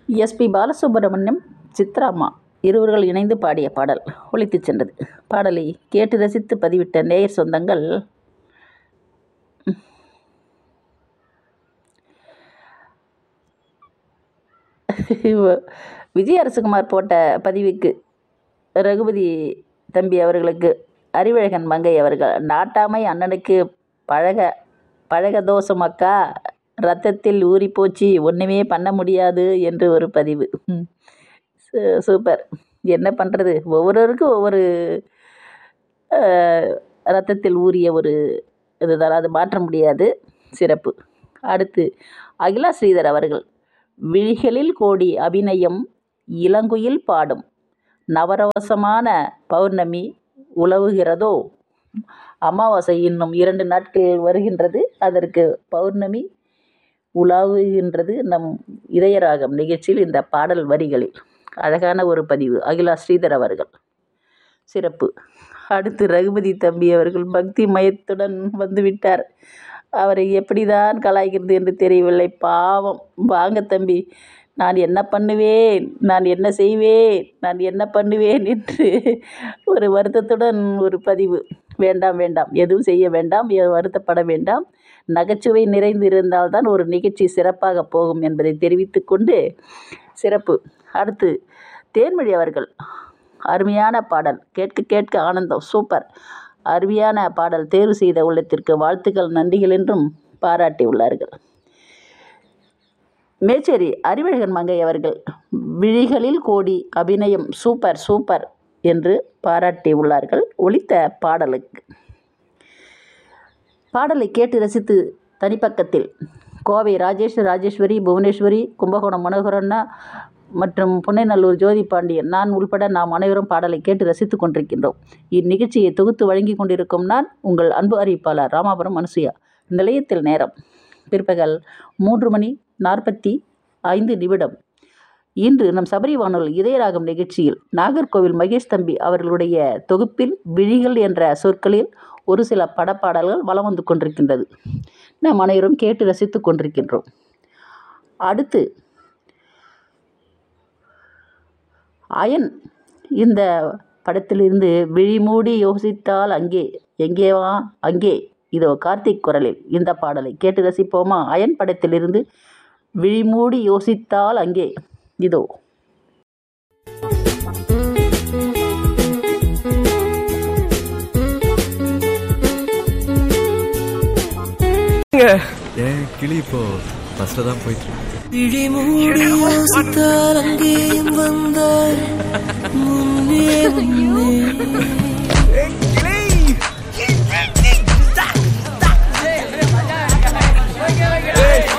SP Balasubramaniam சித்ராம்மா இருவர்கள் இணைந்து பாடிய பாடல் ஒலித்துச் சென்றது பாடலை கேட்டு ரசித்து பதிவிட்ட நேயர் சொந்தங்கள் விஜய் அரசகுமார் போட்ட பதிவுக்கு ரகுபதி தம்பி அவர்களுக்கு அறிவழகன் மங்கை அவர்கள் நாட்டாமை அண்ணனுக்கு பழக பழக தோசம் அக்கா ரத்தத்தில் ஊறி போச்சு ஒன்றுமே பண்ண முடியாது என்று ஒரு பதிவு ம். சூ- சூப்பர் என்ன பண்ணுறது ஒவ்வொருவருக்கும் ஒவ்வொரு அஹ், ரத்தத்தில் ஊறிய ஒரு இதுதான் அது மாற்ற முடியாது சிறப்பு அடுத்து அகிலா ஸ்ரீதர் அவர்கள் விழிகளில் கோடி அபிநயம் இளங்குயில் பாடும் நவரவசமான பௌர்ணமி உலவுகிறதோ அமாவாசை இன்னும் இரண்டு நாட்கள் வருகின்றது அதற்கு பௌர்ணமி உலாவுகின்றது நம் இதயராகம் நிகழ்ச்சியில் இந்த பாடல் வரிகளில் அழகான ஒரு பதிவு அகிலா ஸ்ரீதர் அவர்கள் சிறப்பு அடுத்து ரகுபதி தம்பி அவர்கள் பக்தி மயத்துடன் வந்துவிட்டார் அவரை எப்படிதான் கலாய்க்கிறது என்று தெரியவில்லை பாவம் வாங்க தம்பி நான் என்ன பண்ணுவேன் நான் என்ன செய்வேன் நான் என்ன பண்ணுவேன் என்று ஒரு வருத்தத்துடன் ஒரு பதிவு வேண்டாம் வேண்டாம் எதுவும் செய்ய வேண்டாம் எ- வருத்தப்பட வேண்டாம் நகைச்சுவை நிறைந்து இருந்தால்தான் ஒரு நிகழ்ச்சி சிறப்பாக போகும் என்பதை தெரிவித்துக்கொண்டு சிறப்பு அடுத்து தேன்மொழி அவர்கள் அருமையான பாடல் கேட்க கேட்க ஆனந்தம் சூப்பர் அருமையான பாடல் தேர்வு செய்த உள்ளத்திற்கு வாழ்த்துக்கள் நன்றிகள் என்றும் பாராட்டியுள்ளார்கள் மேச்சேரி அறிவழகன் மங்கை அவர்கள் விழிகளில் கோடி அபிநயம் சூப்பர் சூப்பர் என்று பாராட்டியுள்ளார்கள் ஒலித்த பாடலுக்கு பாடலை கேட்டு ரசித்து தனிப்பக்கத்தில் கோவை ராஜேஷ் ராஜேஸ்வரி புவனேஸ்வரி கும்பகோணம் மனோகரண்ணா மற்றும் புன்னைநல்லூர் ஜோதி பாண்டியன் நான் உள்பட நாம் அனைவரும் பாடலை கேட்டு ரசித்துக் கொண்டிருக்கின்றோம் இந்நிகழ்ச்சியை தொகுத்து வழங்கி கொண்டிருக்கும் நான் உங்கள் அன்பு அறிவிப்பாளர் ராமாபுரம் அனுசுயா நிலையத்தில் நேரம் பிற்பகல் மூன்று மணி நாற்பத்தி ஐந்து நிமிடம் இன்று நம் சபரி வானொலி இதயராகம் நிகழ்ச்சியில் நாகர்கோவில் மகேஷ் தம்பி அவர்களுடைய தொகுப்பில் விழிகள் என்ற சொற்களில் ஒரு சில படப்பாடல்கள் வலம் வந்து கொண்டிருக்கின்றது நாம் அனைவரும் கேட்டு ரசித்துக் கொண்டிருக்கின்றோம் அடுத்து அயன் இந்த படத்திலிருந்து விழிமூடி யோசித்தால் அங்கே எங்கேவா அங்கே இதோ கார்த்திக் குரலில் இந்த பாடலை கேட்டு ரசிப்போமா அயன் படத்திலிருந்து விழிமூடி யோசித்தால் அங்கே இதோ என் கிளி இப்போ ஃபர்ஸ்ட்ல தான் போயிட்டு இருக்கு. இடிமூடி யோசித்தால் அங்கேயும் வந்தாய் முன்னே முன்னே